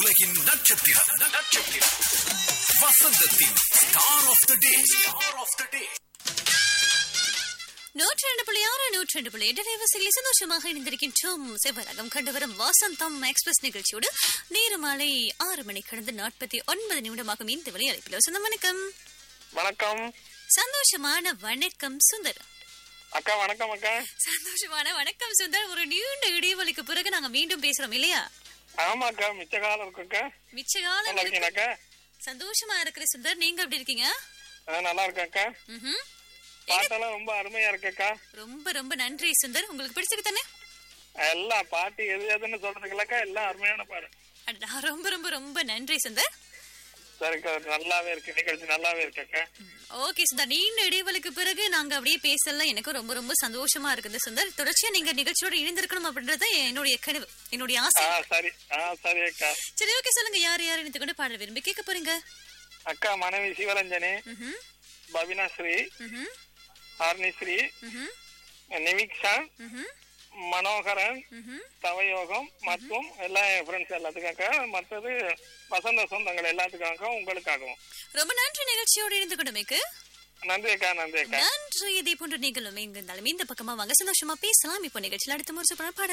உலகின் நட்சத்திரம் நட்சத்திரம் வசந்தத்தின் star of the day star of the day நூற்றி ரெண்டு புள்ளி ஆறு நூற்றி ரெண்டு புள்ளி எட்டு நிவசிகளில் சந்தோஷமாக இணைந்திருக்கின்றோம் செவ்வரகம் கண்டு வரும் வாசந்தம் எக்ஸ்பிரஸ் நிகழ்ச்சியோடு நேரு மாலை ஆறு மணி கடந்து நாற்பத்தி ஒன்பது நிமிடமாகும் இந்த வழி அழைப்பில் வசந்தம் வணக்கம் வணக்கம் சந்தோஷமான வணக்கம் சுந்தர் அக்கா வணக்கம் அக்கா சந்தோஷமான வணக்கம் சுந்தர் ஒரு நீண்ட இடைவெளிக்கு பிறகு நாங்க மீண்டும் பேசுறோம் இல்லையா ஆமா அக்கா மிச்ச காலம் இருக்குக்கா மிச்ச காலம் நல்லா இருக்கு. இருக்கீங்களாக்கா சந்தோஷமா இருக்கிற சுந்தர் நீங்க எப்படி இருக்கீங்க ஆ, நல்லா இருக்கேன்க்கா ம்ஹும். பாட்டெல்லாம் ரொம்ப அருமையா இருக்குக்கா ரொம்ப ரொம்ப நன்றி சுந்தர் உங்களுக்கு பிடிச்சிருக்கு தானே எல்லாம் பாட்டு எது எதுன்னு சொல்றதுக்கு இல்லக்கா எல்லாம் அருமையான பாடு அடடா, ரொம்ப ரொம்ப ரொம்ப நன்றி சுந்தர் சரிக்கா நல்லாவே இருக்கு நிகழ்ச்சி நல்லாவே இருக்குக்கா ஓகே சுந்தர் நீண்ட இடைவெளிக்கு பிறகு நாங்க அப்படியே பேசலாம் எனக்கு ரொம்ப ரொம்ப சந்தோஷமா இருக்குது சுந்தர் தொடர்ச்சியா நீங்க நிகழ்ச்சியோட இணைந்திருக்கணும் அப்படின்றது என்னுடைய கனவு என்னுடைய ஆ ஆசை சரி ஆ சரி அக்கா சரி ஓகே சொல்லுங்க யார் யார் இணைத்து கொண்டு பாட விரும்பி கேட்க போறீங்க அக்கா மனைவி சிவரஞ்சனி ம்ஹும், பவினா ஸ்ரீ ம்ஹும், ஆர்னிஸ்ரீ ம்ஹும், நிவிக்ஷா ம்ஹும், மனோகரன் ம்ஹும். தவயோகம் மற்றும் எல்லா என் ஃப்ரெண்ட்ஸ் எல்லாத்துக்காக மற்றது வசந்த சொந்தங்கள் எல்லாத்துக்காக உங்களுக்காகவும் ரொம்ப நன்றி நிகழ்ச்சியோடு இணைந்து கொண்டமைக்கு நன்றி அக்கா நன்றி அக்கா நன்றி இதே போன்ற நீங்களும் எங்க இருந்தாலும் இந்த பக்கமா வாங்க சந்தோஷமா பேசலாம் இப்போ நிகழ்ச்சியில் அடுத்த முறை பாட